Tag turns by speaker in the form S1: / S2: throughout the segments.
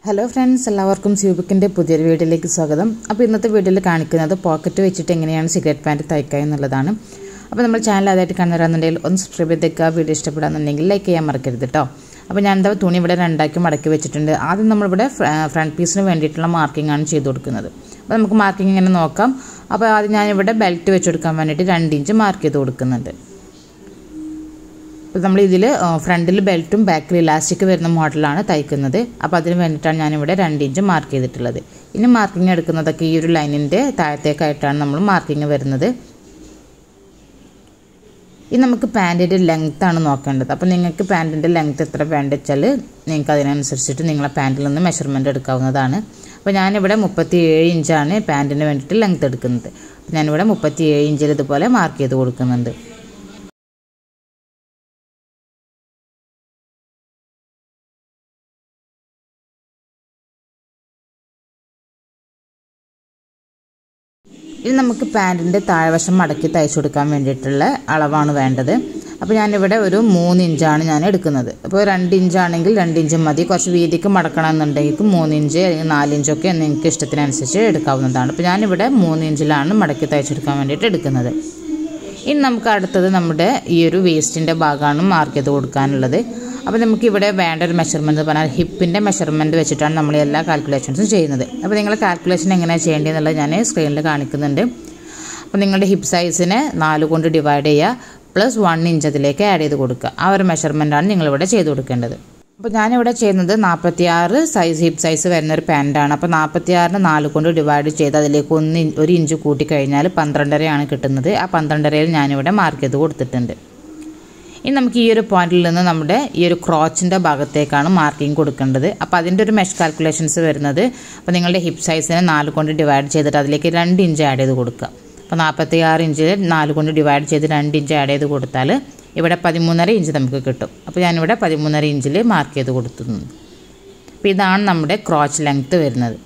S1: hello friends എല്ലാവർക്കും സ്യൂബിക്കിൻ്റെ പുതിയൊരു വീഡിയോയിലേക്ക് സ്വാഗതം അപ്പോൾ ഇന്നത്തെ വീഡിയോയിൽ കാണിക്കുന്നത് പോക്കറ്റ് വെച്ചിട്ട് എങ്ങനെയാണ് സിഗരറ്റ് പാൻറ്റ് തയ്ക്കുക എന്നുള്ളതാണ് അപ്പോൾ നമ്മൾ ചാനൽ ആദ്യമായിട്ട് കാണുന്നവരാണെന്നുണ്ടെങ്കിൽ ഒന്ന് സബ്സ്ക്രൈബ് ചെയ്തേക്കുക വീഡിയോ ഇഷ്ടപ്പെടാന്നുണ്ടെങ്കിൽ ലൈക്ക് ചെയ്യാൻ മറക്കരുത് കേട്ടോ അപ്പോൾ ഞാൻ എന്താ തുണി ഇവിടെ രണ്ടാക്കി മടക്കി വെച്ചിട്ടുണ്ട് ആദ്യം നമ്മളിവിടെ ഫ്രണ്ട് പീസിന് വേണ്ടിയിട്ടുള്ള മാർക്കിംഗ് ആണ് ചെയ്ത് കൊടുക്കുന്നത് അപ്പോൾ നമുക്ക് മാർക്കിംഗ് ഇങ്ങനെ നോക്കാം അപ്പോൾ ആദ്യം ഞാനിവിടെ ബെൽറ്റ് വെച്ച് കൊടുക്കാൻ വേണ്ടിയിട്ട് രണ്ട് ഇഞ്ച് മാർക്ക് ചെയ്ത് കൊടുക്കുന്നുണ്ട് അപ്പോൾ നമ്മൾ ഇതിൽ ഫ്രണ്ടിൽ ബെൽറ്റും ബാക്കിൽ ഇലാസ്റ്റിക് വരുന്ന മോഡലാണ് തയ്ക്കുന്നത് അപ്പോൾ അതിന് വേണ്ടിയിട്ടാണ് ഞാനിവിടെ രണ്ട് ഇഞ്ച് മാർക്ക് ചെയ്തിട്ടുള്ളത് ഇനി മാർക്കിംഗ് എടുക്കുന്നതൊക്കെ ഈ ഒരു ലൈനിൻ്റെ താഴത്തേക്കായിട്ടാണ് നമ്മൾ മാർക്കിംഗ് വരുന്നത് ഇനി നമുക്ക് പാൻറ്റിൻ്റെ ലെങ്ത് ആണ് നോക്കേണ്ടത് അപ്പോൾ നിങ്ങൾക്ക് പാൻറ്റിൻ്റെ ലെങ്ത് എത്ര വേണ്ട വെച്ചാൽ നിങ്ങൾക്ക് അതിനനുസരിച്ചിട്ട് നിങ്ങളെ പാൻറ്റിൽ നിന്ന് മെഷർമെൻറ്റ് എടുക്കാവുന്നതാണ് അപ്പോൾ ഞാനിവിടെ മുപ്പത്തി ഏഴ് ഇഞ്ചാണ് പാൻറ്റിന് വേണ്ടിയിട്ട് ലെങ്ത് എടുക്കുന്നത് അപ്പോൾ ഞാനിവിടെ മുപ്പത്തി ഏഴ് ഇഞ്ചിൽ ഇതുപോലെ മാർക്ക് ചെയ്ത് കൊടുക്കുന്നുണ്ട് ഇനി നമുക്ക് പാൻറ്റിൻ്റെ താഴ്വശം മടക്കി തയ്ച്ചു കൊടുക്കാൻ വേണ്ടിയിട്ടുള്ള അളവാണ് വേണ്ടത് അപ്പോൾ ഞാനിവിടെ ഒരു മൂന്ന് ഇഞ്ചാണ് ഞാൻ എടുക്കുന്നത് അപ്പോൾ രണ്ട് ഇഞ്ചാണെങ്കിൽ രണ്ട് ഇഞ്ച് മതി കുറച്ച് വീതിക്ക് മടക്കണം എന്നുണ്ടെങ്കിൽ മൂന്ന് ഇഞ്ച് അല്ലെങ്കിൽ നാല് ഇഞ്ചൊക്കെ നിങ്ങൾക്ക് ഇഷ്ടത്തിനനുസരിച്ച് എടുക്കാവുന്നതാണ് അപ്പോൾ ഞാനിവിടെ മൂന്ന് ഇഞ്ചിലാണ് മടക്കി തയ്ച്ചെടുക്കാൻ വേണ്ടിയിട്ട് എടുക്കുന്നത് ഇനി നമുക്ക് അടുത്തത് നമ്മുടെ ഈ ഒരു വേസ്റ്റിൻ്റെ ഭാഗമാണ് മാർക്ക് ചെയ്ത് കൊടുക്കാനുള്ളത് അപ്പോൾ നമുക്ക് ഇവിടെ വേണ്ട ഒരു മെഷർമെൻറ്റ് പറഞ്ഞാൽ ഹിപ്പിൻ്റെ മെഷർമെൻറ്റ് വെച്ചിട്ടാണ് നമ്മൾ എല്ലാ കാൽക്കുലേഷൻസും ചെയ്യുന്നത് അപ്പോൾ നിങ്ങൾ കാൽക്കുലേഷൻ എങ്ങനെയാണ് ചെയ്യേണ്ടതെന്നുള്ളത് ഞാൻ സ്ക്രീനിൽ കാണിക്കുന്നുണ്ട് അപ്പോൾ നിങ്ങളുടെ ഹിപ്പ് സൈസിനെ നാല് കൊണ്ട് ഡിവൈഡ് ചെയ്യുക പ്ലസ് വൺ ഇഞ്ച് അതിലേക്ക് ആഡ് ചെയ്ത് കൊടുക്കുക ആ ഒരു മെഷർമെൻറ്റാണ് നിങ്ങളിവിടെ ചെയ്ത് കൊടുക്കേണ്ടത് അപ്പോൾ ഞാനിവിടെ ചെയ്യുന്നത് നാൽപ്പത്തിയാറ് സൈസ് ഹിപ്പ് സൈസ് വരുന്ന ഒരു പാൻറ്റാണ് അപ്പോൾ നാൽപ്പത്തിയാറിന് നാല് കൊണ്ട് ഡിവൈഡ് ചെയ്ത് അതിലേക്ക് ഒന്ന് ഒരു ഇഞ്ച് കൂട്ടി കഴിഞ്ഞാൽ പന്ത്രണ്ടരയാണ് കിട്ടുന്നത് ആ പന്ത്രണ്ടരയിൽ ഞാനിവിടെ മാർക്ക് ചെയ്ത് കൊടുത്തിട്ടുണ്ട് ഇനി നമുക്ക് ഈ ഒരു പോയിന്റിൽ നിന്ന് നമ്മുടെ ഈ ഒരു ക്രോച്ചിൻ്റെ ഭാഗത്തേക്കാണ് മാർക്കിംഗ് കൊടുക്കേണ്ടത് അപ്പോൾ അതിൻ്റെ ഒരു മെഷ് കാൽക്കുലേഷൻസ് വരുന്നത് അപ്പോൾ നിങ്ങളുടെ ഹിപ്പ് സൈസിനെ നാല് കൊണ്ട് ഡിവൈഡ് ചെയ്തിട്ട് അതിലേക്ക് രണ്ട് ഇഞ്ച് ആഡ് ചെയ്ത് കൊടുക്കുക അപ്പോൾ നാൽപ്പത്തി ആറ് ഇഞ്ച് നാല് കൊണ്ട് ഡിവൈഡ് ചെയ്ത് രണ്ട് ഇഞ്ച് ആഡ് ചെയ്ത് കൊടുത്താൽ ഇവിടെ പതിമൂന്നര ഇഞ്ച് നമുക്ക് കിട്ടും അപ്പോൾ ഞാനിവിടെ പതിമൂന്നര ഇഞ്ചിൽ മാർക്ക് ചെയ്ത് കൊടുത്തുന്നു അപ്പോൾ ഇതാണ് നമ്മുടെ ക്രോച്ച് ലെങ്ത്ത് വരുന്നത്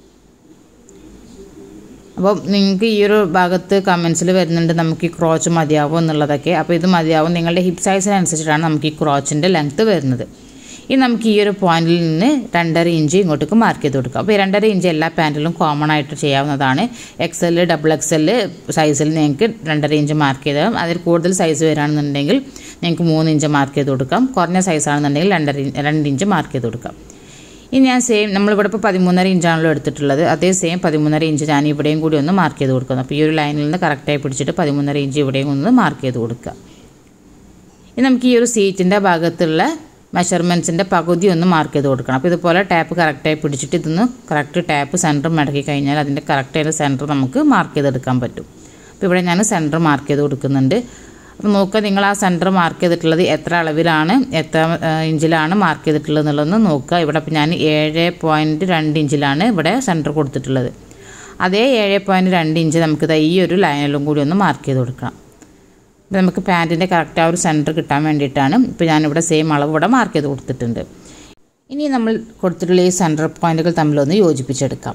S1: അപ്പോൾ നിങ്ങൾക്ക് ഈ ഒരു ഭാഗത്ത് കമൻസിൽ വരുന്നുണ്ട് നമുക്ക് ഈ ക്രോച്ച് മതിയാവും എന്നുള്ളതൊക്കെ അപ്പോൾ ഇത് മതിയാവും നിങ്ങളുടെ ഹിപ്പ് സൈസിനനുസരിച്ചിട്ടാണ് നമുക്ക് ഈ ക്രോച്ചിൻ്റെ ലെങ്ത്ത് വരുന്നത് ഇനി നമുക്ക് ഈ ഒരു പോയിന്റിൽ നിന്ന് രണ്ടര ഇഞ്ച് ഇങ്ങോട്ടേക്ക് മാർക്ക് ചെയ്ത് കൊടുക്കാം അപ്പോൾ ഈ രണ്ടര ഇഞ്ച് എല്ലാ പാൻറ്റിലും കോമൺ ആയിട്ട് ചെയ്യാവുന്നതാണ് X L double X L സൈസിൽ നിങ്ങൾക്ക് രണ്ടര ഇഞ്ച് മാർക്ക് ചെയ്താൽ അതിൽ കൂടുതൽ സൈസ് വരികയാണെന്നുണ്ടെങ്കിൽ നിങ്ങൾക്ക് മൂന്ന് ഇഞ്ച് മാർക്ക് ചെയ്ത് കൊടുക്കാം കുറഞ്ഞ സൈസാണെന്നുണ്ടെങ്കിൽ രണ്ടര രണ്ട് ഇഞ്ച് മാർക്ക് ചെയ്ത് കൊടുക്കാം ഇനി ഞാൻ സെയിം നമ്മളിവിടെ ഇപ്പോൾ പതിമൂന്നര ഇഞ്ചാണല്ലോ എടുത്തിട്ടുള്ളത് അതേ സെയിം പതിമൂന്നര ഇഞ്ച് ഞാൻ ഇവിടെയും കൂടി ഒന്ന് മാർക്ക് ചെയ്ത് കൊടുക്കുന്നു അപ്പോൾ ഈ ഒരു ലൈനിൽ നിന്ന് കറക്റ്റായി പിടിച്ചിട്ട് പതിമൂന്നര ഇഞ്ച് ഇവിടെയും ഒന്ന് മാർക്ക് ചെയ്ത് കൊടുക്കുക ഇനി നമുക്ക് ഈ ഒരു സീറ്റിൻ്റെ ഭാഗത്തുള്ള മെഷർമെൻറ്റ്സിൻ്റെ പകുതി ഒന്ന് മാർക്ക് ചെയ്ത് കൊടുക്കണം അപ്പോൾ ഇതുപോലെ ടാപ്പ് കറക്റ്റായി പിടിച്ചിട്ട് ഇതൊന്ന് കറക്റ്റ് ടാപ്പ് സെൻറ്റർ മടക്കി കഴിഞ്ഞാൽ അതിൻ്റെ കറക്റ്റായിട്ട് സെൻറ്റർ നമുക്ക് മാർക്ക് ചെയ്തെടുക്കാൻ പറ്റും അപ്പോൾ ഇവിടെ ഞാൻ സെൻറ്റർ മാർക്ക് ചെയ്ത് കൊടുക്കുന്നുണ്ട് അപ്പോൾ നോക്കുക നിങ്ങൾ ആ സെൻറ്റർ മാർക്ക് ചെയ്തിട്ടുള്ളത് എത്ര അളവിലാണ് എത്ര ഇഞ്ചിലാണ് മാർക്ക് ചെയ്തിട്ടുള്ളത് എന്നുള്ളതെന്ന് നോക്കുക ഇവിടെ ഇപ്പോൾ ഞാൻ ഏഴ് പോയിൻറ്റ് രണ്ട് ഇഞ്ചിലാണ് ഇവിടെ സെൻറ്റർ കൊടുത്തിട്ടുള്ളത് അതേ ഏഴ് പോയിൻറ്റ് രണ്ട് ഇഞ്ച് നമുക്ക് ഈ ഒരു ലൈനിലും കൂടി ഒന്ന് മാർക്ക് ചെയ്ത് കൊടുക്കണം അപ്പോൾ നമുക്ക് പാൻറ്റിൻ്റെ കറക്റ്റ് ആ ഒരു സെൻറ്റർ കിട്ടാൻ വേണ്ടിയിട്ടാണ് ഇപ്പോൾ ഞാനിവിടെ സെയിം അളവ് ഇവിടെ മാർക്ക് ചെയ്ത് കൊടുത്തിട്ടുണ്ട് ഇനി നമ്മൾ കൊടുത്തിട്ടുള്ള ഈ സെൻറ്റർ പോയിൻറ്റുകൾ തമ്മിലൊന്ന് യോജിപ്പിച്ചെടുക്കാം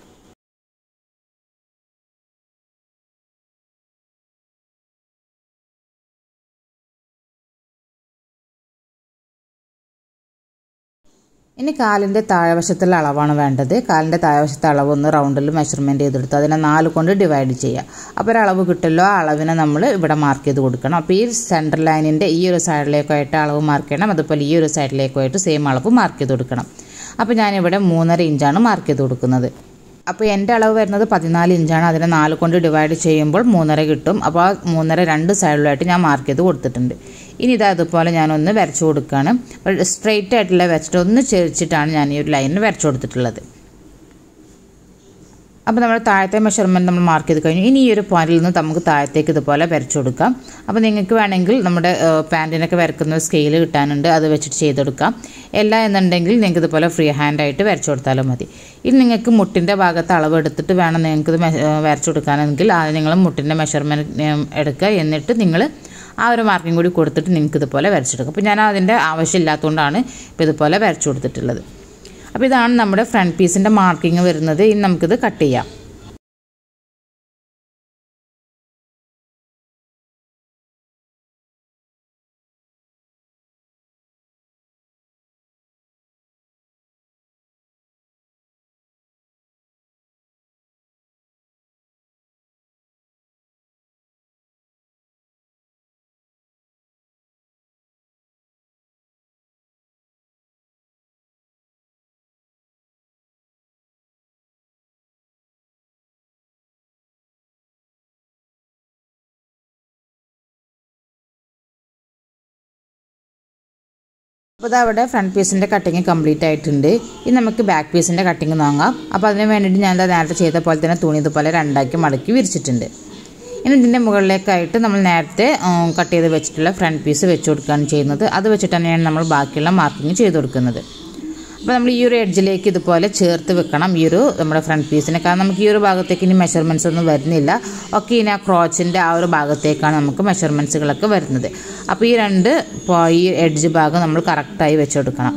S1: ഇനി കാലിൻ്റെ താഴെവശത്തുള്ള അളവാണ് വേണ്ടത് കാലിൻ്റെ താഴെവശത്തെ അളവ് ഒന്ന് റൗണ്ടിൽ മെഷർമെൻറ്റ് ചെയ്തെടുത്ത് അതിനെ നാല് കൊണ്ട് ഡിവൈഡ് ചെയ്യുക അപ്പോൾ ഒരളവ് കിട്ടുമല്ലോ ആ അളവിനെ നമ്മൾ ഇവിടെ മാർക്ക് ചെയ്ത് കൊടുക്കണം അപ്പോൾ ഈ സെൻറ്റർ ലൈനിൻ്റെ ഈ ഒരു സൈഡിലേക്കായിട്ട് അളവ് മാർക്ക് ചെയ്യണം അതുപോലെ ഈ ഒരു സൈഡിലേക്കായിട്ട് സെയിം അളവ് മാർക്ക് ചെയ്ത് കൊടുക്കണം അപ്പോൾ ഞാനിവിടെ മൂന്നര ഇഞ്ചാണ് മാർക്ക് ചെയ്ത് കൊടുക്കുന്നത് അപ്പോൾ എൻ്റെ അളവ് വരുന്നത് പതിനാല് ഇഞ്ചാണ് അതിനെ നാല് കൊണ്ട് ഡിവൈഡ് ചെയ്യുമ്പോൾ മൂന്നര കിട്ടും അപ്പോൾ ആ മൂന്നര രണ്ട് സൈഡിലായിട്ട് ഞാൻ മാർക്ക് ചെയ്ത് കൊടുത്തിട്ടുണ്ട് ഇനി ഇത് അതുപോലെ ഞാനൊന്ന് വരച്ചു കൊടുക്കുകയാണ് സ്ട്രെയിറ്റ് ആയിട്ടുള്ള വരച്ചിട്ട് ഒന്ന് ചെരിച്ചിട്ടാണ് ഞാൻ ഈ ഒരു ലൈനിന് വരച്ചു കൊടുത്തിട്ടുള്ളത് അപ്പോൾ നമ്മൾ താഴത്തെ മെഷർമെൻറ്റ് നമ്മൾ മാർക്ക് ചെയ്ത് കഴിഞ്ഞു ഇനി ഈ ഒരു പോയിന്റിൽ നിന്ന് നമുക്ക് താഴത്തേക്ക് ഇതുപോലെ വരച്ചു കൊടുക്കാം അപ്പോൾ നിങ്ങൾക്ക് വേണമെങ്കിൽ നമ്മുടെ പാൻറ്റിനൊക്കെ വരക്കുന്ന സ്കെയിൽ കിട്ടാനുണ്ട് അത് വെച്ചിട്ട് ചെയ്തെടുക്കാം അല്ല എന്നുണ്ടെങ്കിൽ നിങ്ങൾക്ക് ഇതുപോലെ ഫ്രീ ഹാൻഡായിട്ട് വരച്ചു കൊടുത്താലും മതി ഇനി നിങ്ങൾക്ക് മുട്ടിൻ്റെ ഭാഗത്ത് അളവ് എടുത്തിട്ട് വേണം നിങ്ങൾക്ക് ഇത് വരച്ചു കൊടുക്കാനെങ്കിൽ ആദ്യം നിങ്ങൾ മുട്ടിൻ്റെ മെഷർമെൻറ്റ് എടുക്കുക എന്നിട്ട് നിങ്ങൾ ആ ഒരു മാർക്കിംഗ് കൂടി കൊടുത്തിട്ട് നിങ്ങൾക്ക് ഇതുപോലെ വരച്ചെടുക്കും അപ്പോൾ ഞാൻ അതിൻ്റെ ആവശ്യമില്ലാത്തതുകൊണ്ടാണ് ഇപ്പോൾ ഇതുപോലെ വരച്ചു കൊടുത്തിട്ടുള്ളത് അപ്പോൾ ഇതാണ് നമ്മുടെ ഫ്രണ്ട് പീസിൻ്റെ മാർക്കിംഗ് വരുന്നത് ഇനി നമുക്കിത് കട്ട് ചെയ്യാം അപ്പോൾ ഇത് അവിടെ ഫ്രണ്ട് പീസിൻ്റെ കട്ടിങ് കംപ്ലീറ്റ് ആയിട്ടുണ്ട് ഇനി നമുക്ക് ബാക്ക് പീസിൻ്റെ കട്ടിങ് വാങ്ങാം അപ്പോൾ അതിന് വേണ്ടിയിട്ട് ഞാൻ ദാ നേരത്തെ ചെയ്ത പോലെ തന്നെ തുണി ഇതുപോലെ രണ്ടാക്കി മടക്കി വിരിച്ചിട്ടുണ്ട് ഇനി ഇതിൻ്റെ മുകളിലേക്കായിട്ട് നമ്മൾ നേരത്തെ കട്ട് ചെയ്ത് വെച്ചിട്ടുള്ള ഫ്രണ്ട് പീസ് വെച്ച് കൊടുക്കുകയാണ് ചെയ്യുന്നത് അത് വെച്ചിട്ട് തന്നെയാണ് നമ്മൾ ബാക്കിയുള്ള മാർക്കിങ് ചെയ്ത് കൊടുക്കുന്നത് അപ്പോൾ നമ്മൾ ഈ ഒരു എഡ്ജിലേക്ക് ഇതുപോലെ ചേർത്ത് വെക്കണം ഈ ഒരു നമ്മുടെ ഫ്രണ്ട് പീസിനെ കാരണം നമുക്ക് ഈ ഒരു ഭാഗത്തേക്ക് ഇനി മെഷർമെൻറ്റ്സ് ഒന്നും വരുന്നില്ല ഒക്കെ ഇനി ആ ക്രോച്ചിൻ്റെ ആ ഒരു ഭാഗത്തേക്കാണ് നമുക്ക് മെഷർമെൻറ്റ്സുകളൊക്കെ വരുന്നത് അപ്പോൾ ഈ രണ്ട് പോ- ഈ എഡ്ജ് ഭാഗം നമ്മൾ കറക്റ്റായി വെച്ചെടുക്കണം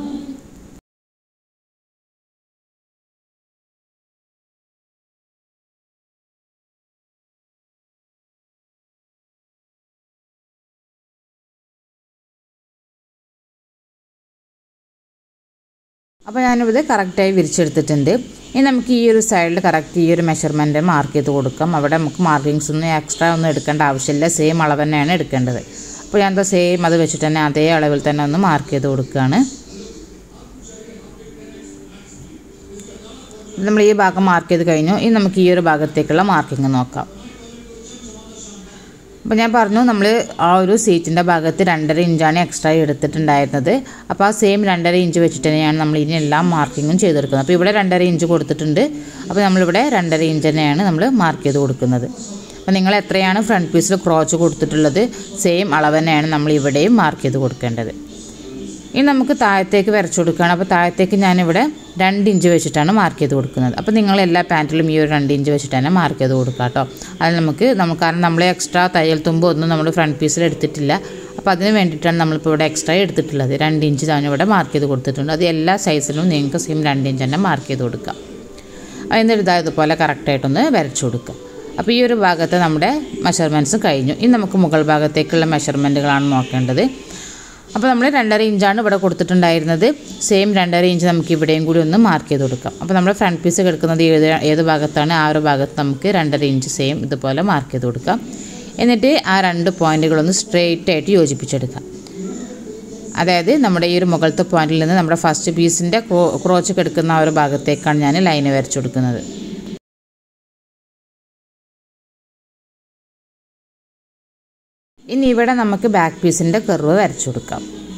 S1: അപ്പോൾ ഞാനിത് കറക്റ്റായി വിരിച്ചെടുത്തിട്ടുണ്ട് ഇനി നമുക്ക് ഈ ഒരു സൈഡിൽ കറക്റ്റ് ഈ ഒരു മെഷർമെൻറ്റ് മാർക്ക് ചെയ്ത് കൊടുക്കാം അവിടെ നമുക്ക് മാർക്കിങ്സ് ഒന്നും എക്സ്ട്രാ ഒന്നും എടുക്കേണ്ട ആവശ്യമില്ല സെയിം അളവ് തന്നെയാണ് എടുക്കേണ്ടത് അപ്പോൾ ഞാൻ എന്താ സെയിം അത് വെച്ചിട്ട് തന്നെ അതേ അളവിൽ തന്നെ ഒന്ന് മാർക്ക് ചെയ്ത് കൊടുക്കുകയാണ് നമ്മൾ ഈ ഭാഗം മാർക്ക് ചെയ്ത് കഴിഞ്ഞു ഇനി നമുക്ക് ഈ ഒരു ഭാഗത്തേക്കുള്ള മാർക്കിങ് നോക്കാം അപ്പോൾ ഞാൻ പറഞ്ഞു നമ്മൾ ആ ഒരു സീറ്റിൻ്റെ ഭാഗത്ത് രണ്ടര ഇഞ്ചാണ് എക്സ്ട്രാ എടുത്തിട്ടുണ്ടായിരുന്നത് അപ്പോൾ ആ സെയിം രണ്ടര ഇഞ്ച് വെച്ചിട്ട് തന്നെയാണ് നമ്മൾ ഇനി എല്ലാം മാർക്കിങ്ങും ചെയ്തെടുക്കുന്നത് അപ്പോൾ ഇവിടെ രണ്ടര ഇഞ്ച് കൊടുത്തിട്ടുണ്ട് അപ്പോൾ നമ്മളിവിടെ രണ്ടര ഇഞ്ച് തന്നെയാണ് നമ്മൾ മാർക്ക് ചെയ്ത് കൊടുക്കുന്നത് അപ്പോൾ നിങ്ങൾ എത്രയാണ് ഫ്രണ്ട് പീസിൽ ക്രോച്ച് കൊടുത്തിട്ടുള്ളത് സെയിം അളവ് തന്നെയാണ് നമ്മൾ ഇവിടെയും മാർക്ക് ചെയ്ത് കൊടുക്കേണ്ടത് ഇനി നമുക്ക് താഴത്തേക്ക് വരച്ചു കൊടുക്കുകയാണ് അപ്പോൾ താഴത്തേക്ക് ഞാനിവിടെ രണ്ട് ഇഞ്ച് വെച്ചിട്ടാണ് മാർക്ക് ചെയ്ത് കൊടുക്കുന്നത് അപ്പോൾ നിങ്ങൾ എല്ലാ പാൻറ്റിലും ഈ ഒരു രണ്ട് ഇഞ്ച് വെച്ചിട്ട് തന്നെ മാർക്ക് ചെയ്ത് കൊടുക്കുക കേട്ടോ അത് നമുക്ക് നമുക്ക് കാരണം നമ്മൾ എക്സ്ട്രാ തയ്യൽ തുമ്പ് ഒന്നും നമ്മൾ ഫ്രണ്ട് പീസിൽ എടുത്തിട്ടില്ല അപ്പോൾ അതിന് വേണ്ടിയിട്ടാണ് നമ്മളിപ്പോൾ ഇവിടെ എക്സ്ട്രാ എടുത്തിട്ടുള്ളത് രണ്ട് ഇഞ്ച് ഞാൻ ഇവിടെ മാർക്ക് ചെയ്ത് കൊടുത്തിട്ടുണ്ട് അത് എല്ലാ സൈസിലും നിങ്ങൾക്ക് സെയിം രണ്ട് ഇഞ്ച് തന്നെ മാർക്ക് ചെയ്ത് കൊടുക്കാം എന്നിട്ട് ഇതാ ഇതുപോലെ കറക്റ്റായിട്ടൊന്ന് വരച്ചു കൊടുക്കുക അപ്പോൾ ഈ ഒരു ഭാഗത്ത് നമ്മുടെ മെഷർമെൻറ്റ്സ് കഴിഞ്ഞു ഇനി നമുക്ക് മുകൾ ഭാഗത്തേക്കുള്ള മെഷർമെൻറ്റുകളാണ് നോക്കേണ്ടത് അപ്പോൾ നമ്മൾ രണ്ടര ഇഞ്ചാണ് ഇവിടെ കൊടുത്തിട്ടുണ്ടായിരുന്നത് സെയിം രണ്ടര ഇഞ്ച് നമുക്ക് ഇവിടെയും കൂടി ഒന്ന് മാർക്ക് ചെയ്ത് കൊടുക്കാം അപ്പോൾ നമ്മൾ ഫ്രണ്ട് പീസ് കിടക്കുന്നത് ഏത് ഏത് ഭാഗത്താണ് ആ ഒരു ഭാഗത്ത് നമുക്ക് രണ്ടര ഇഞ്ച് സെയിം ഇതുപോലെ മാർക്ക് ചെയ്ത് കൊടുക്കാം എന്നിട്ട് ആ രണ്ട് പോയിന്റുകളൊന്ന് സ്ട്രെയിറ്റ് ആയിട്ട് യോജിപ്പിച്ചെടുക്കാം അതായത് നമ്മുടെ ഈ ഒരു മുകളത്തെ പോയിന്റിൽ നിന്ന് നമ്മുടെ ഫസ്റ്റ് പീസിൻ്റെ ക്രോച്ച് കിടക്കുന്ന ആ ഒരു ഭാഗത്തേക്കാണ് ഞാൻ ലൈന് വരച്ചു കൊടുക്കുന്നത് ഇനി ഇവിടെ നമുക്ക് ബാക്ക് പീസിൻ്റെ കർവ് വരച്ചു കൊടുക്കാം